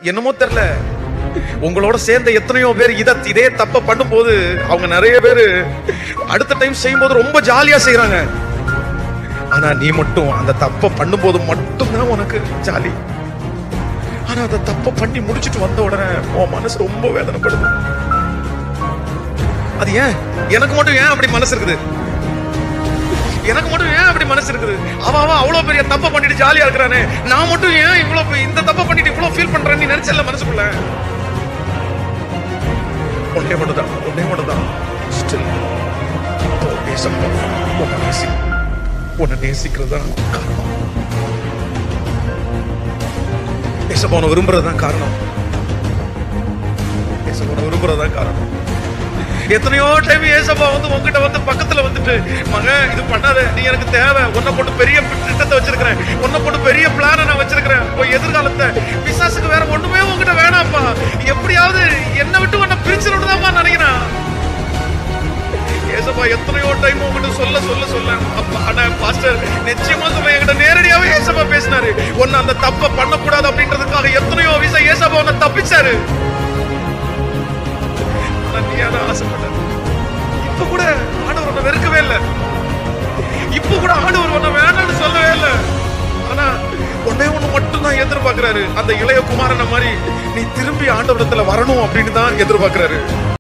என்னமோ தெரியல உங்களோட சேர்ந்த எத்தனையோ பேர் இத இதே தப்ப பண்ணும்போது அவங்க நிறைய பேர் அடுத்த டைம் செய்யும்போது ரொம்ப ஜாலியா செய்றாங்க ஆனா நீ மட்டும் அந்த தப்ப பண்ணும்போது மட்டும்தான் உனக்கு ஜாலி ஆனா அந்த தப்ப பண்ணி முடிச்சிட்டு வந்த உடனே உன் மனசு ரொம்ப வேதனைப்படுது அது ஏன் எனக்கு மட்டும் ஏன் அப்படி மனசு இருக்குது எனக்கு மட்டும் ஏன் அப்படி மனசு இருக்குது அவ அவ அவ்வளவு பெரிய தப்ப பண்ணிட்டு ஜாலியா இருக்கிறானே நான் மட்டும் ஏன் இவ்வளவு பெ- இந்த தப்ப பண்ணிட்டு இவ்வளவு ஃபீல் பண்றேன்னு நீ நினைச்சல மனசுக்குள்ள ஒன்னே மட்டும் தான் ஒன்னே மட்டும் தான் ஸ்டில் ஏசப்பா உன்னை நேசி உன்னை நேசிக்கிறது தான் காரணம் ஏசப்பா உன்னை விரும்புறது தான் காரணம் ஏசப்பா உன்னை விரும்புறது தான் காரணம் எத்தனையோ டைம் ஏசப்பா வந்து உங்ககிட்ட வந்து பக்கத்துல வந்துட்டு மகன் இது பண்ணாத நீ எனக்கு தேவை உன்னை போட்டு பெரிய திட்டத்தை வச்சிருக்கிறேன் உன்னை போட்டு பெரிய பிளான நான் வச்சிருக்கிறேன் உன் எதிர்காலத்தை பிசாசுக்கு வேற ஒண்ணுமே உங்ககிட்ட வேணாம்ப்பா எப்படியாவது என்னை விட்டு உன்னை பிரிச்சிடணும்தான்ப்பா நினைக்கிறேன் ஏசப்பா எத்தனையோ டைம் உங்ககிட்ட சொல்ல சொல்ல சொல்ல அப்பா ஆனா பாஸ்டர் நிச்சயமா சொல்ல என்கிட்ட நேரடியாவே ஏசப்பா பேசினாரு உன்னை அந்த தப்ப பண்ணக்கூடாது அப்படின்றதுக்காக எத்தனையோ விசா ஏசப்பா உன்னை தப்பிச்சாரு ஆனா நீ அதை ஆசைப்பட்ட இப்ப கூட ஆண்டவர் உன்னை வெறுக்கவே இல்லை இப்ப கூட ஆண்டவர் உன்னை வேணாம்னு சொல்லவே இல்லை ஆனா ஒன்னே ஒண்ணு மட்டும் தான் எதிர்பார்க்கிறாரு அந்த இளைய குமாரனை மாதிரி நீ திரும்பி ஆண்டவரத்துல வரணும் அப்படின்னு தான் எதிர்பார்க்கிறாரு